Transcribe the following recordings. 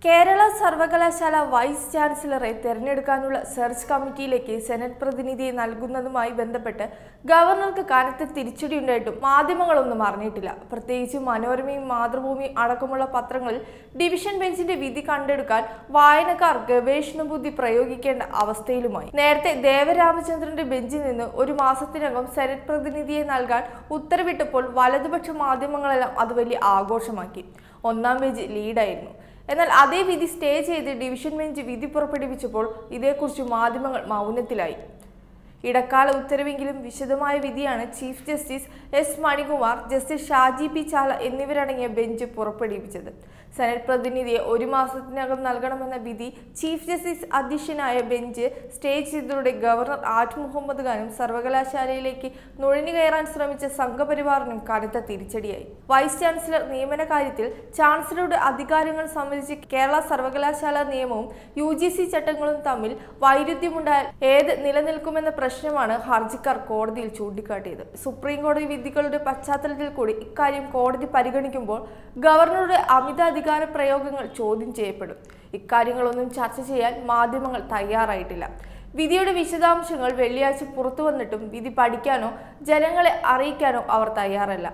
കേരള സർവകലാശാല വൈസ് ചാൻസലറെ തെരഞ്ഞെടുക്കാനുള്ള search കമ്മിറ്റിയിലേക്ക് senate പ്രതിനിധിയെ നൽകുന്നതുമായി ബന്ധപ്പെട്ട് ഗവർണർക്ക് കനത്ത തിരിച്ചടിയുണ്ടായിട്ടും മാധ്യമങ്ങളൊന്നും അറിഞ്ഞിട്ടില്ല പ്രത്യേകിച്ച് മനോരമയും മാതൃഭൂമിയും അടക്കമുള്ള പത്രങ്ങളിൽ ഡിവിഷൻ ബെഞ്ചിന്റെ വിധി കണ്ടെടുക്കാൻ വായനക്കാർ ഗവേഷണ ബുദ്ധി പ്രയോഗിക്കേണ്ട അവസ്ഥയിലുമായി നേരത്തെ ദേവരാമചന്ദ്രന്റെ ബെഞ്ചിൽ നിന്ന് ഒരു മാസത്തിനകം സെനറ്റ് പ്രതിനിധിയെ നൽകാൻ ഉത്തരവിട്ടപ്പോൾ വലതുപക്ഷ മാധ്യമങ്ങളെല്ലാം അത് വലിയ ആഘോഷമാക്കി ഒന്നാം ബെഞ്ച് ലീഡായിരുന്നു എന്നാൽ അതേ വിധി സ്റ്റേ ചെയ്ത് ഡിവിഷൻ ബെഞ്ച് വിധി പുറപ്പെടുവിച്ചപ്പോൾ ഇതേക്കുറിച്ച് മാധ്യമങ്ങൾ മൗനത്തിലായി ഇടക്കാല ഉത്തരവെങ്കിലും വിശദമായ വിധിയാണ് chief justice S Manikumar justice Shaji P Chaly എന്നിവരടങ്ങിയ ബെഞ്ച് പുറപ്പെടുവിച്ചത് സെനറ്റ് പ്രതിനിധിയെ ഒരു മാസത്തിനകം നൽകണമെന്ന വിധി ചീഫ് ജസ്റ്റിസ് അധ്യക്ഷനായ ബെഞ്ച് സ്റ്റേ ചെയ്തതോടെ ഗവർണർ ആറ്റ് മുഹമ്മദ് ഖാനും സർവകലാശാലയിലേക്ക് നുഴഞ്ഞു കയറാൻ ശ്രമിച്ച സംഘപരിവാറിനും കടുത്ത തിരിച്ചടിയായി വൈസ് ചാൻസലർ നിയമന കാര്യത്തിൽ ചാൻസലറുടെ അധികാരങ്ങൾ സംബന്ധിച്ച് കേരള സർവകലാശാല നിയമവും യു ജി സി ചട്ടങ്ങളും തമ്മിൽ വൈരുദ്ധ്യമുണ്ടായാൽ ഏത് നിലനിൽക്കുമെന്ന പ്രശ്നമാണ് ഹർജിക്കാർ കോടതിയിൽ ചൂണ്ടിക്കാട്ടിയത് സുപ്രീം കോടതി വിധികളുടെ പശ്ചാത്തലത്തിൽ കൂടി ഇക്കാര്യം കോടതി പരിഗണിക്കുമ്പോൾ ഗവർണറുടെ അമിതാധികാര പ്രയോഗങ്ങൾ ചോദ്യം ചെയ്യപ്പെടും ഇക്കാര്യങ്ങളൊന്നും ചർച്ച ചെയ്യാൻ മാധ്യമങ്ങൾ തയ്യാറായിട്ടില്ല വിധിയുടെ വിശദാംശങ്ങൾ വെള്ളിയാഴ്ച പുറത്തു വന്നിട്ടും വിധി പഠിക്കാനോ ജനങ്ങളെ അറിയിക്കാനോ അവർ തയ്യാറല്ല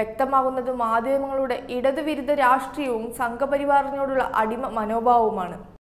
വ്യക്തമാകുന്നത് മാധ്യമങ്ങളുടെ ഇടതുവിരുദ്ധ രാഷ്ട്രീയവും സംഘപരിവാറിനോടുള്ള അടിമ മനോഭാവവുമാണ്